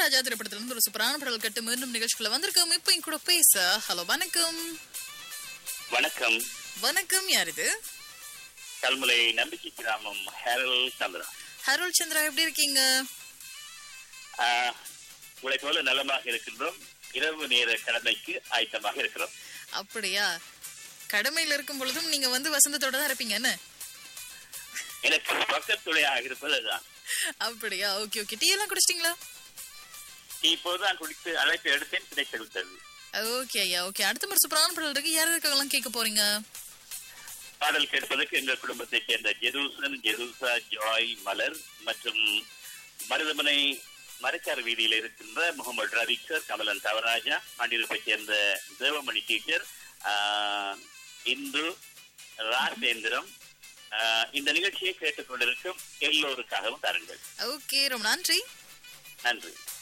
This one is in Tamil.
மகாராஜா திரைப்படத்துல இருந்து ஒரு சூப்பரான பாடல் கட்டு மீண்டும் நிகழ்ச்சிக்குள்ள வந்திருக்கோம் இப்போ என் கூட பேச ஹலோ வணக்கம் வணக்கம் வணக்கம் யார் இது கல்முனை நம்பிக்கை கிராமம் ஹேரல் சந்திரா ஹருள் சந்திரா எப்படி இருக்கீங்க ஆஹ், உங்களை போல நலமாக இருக்கின்றோம் இரவு நேர கடமைக்கு ஆயத்தமாக இருக்கிறோம் அப்படியா கடமையில இருக்கும் பொழுதும் நீங்க வந்து வசந்தத்தோட தான் இருப்பீங்க என்ன எனக்கு பக்கத்துணையாக இருப்பது அதுதான் அப்படியா ஓகே ஓகே டீ எல்லாம் குடிச்சிட்டீங்களா இப்போதுதான் குடித்து அழைப்பு எடுத்தேன் கிடைத்து விட்டது ஓகே ஐயா ஓகே அடுத்த ஒரு சூப்பரான பாடல் இருக்கு யார் இருக்கலாம் கேட்க போறீங்க பாடல் கேட்பதற்கு எங்கள் குடும்பத்தைச் சேர்ந்த ஜெருசன் ஜெருசா ஜாய் மலர் மற்றும் மருதமனை மரக்கார் வீதியில் இருக்கின்ற முகமது ரவிக்கர் கமலன் தவராஜா பாண்டிருப்பைச் சேர்ந்த தேவமணி டீச்சர் ஆஹ், இந்து ராசேந்திரம் ஆஹ், இந்த நிகழ்ச்சியை கேட்டுக்கொண்டிருக்கும் எல்லோருக்காகவும் தாருங்கள் ஓகே ரொம்ப நன்றி நன்றி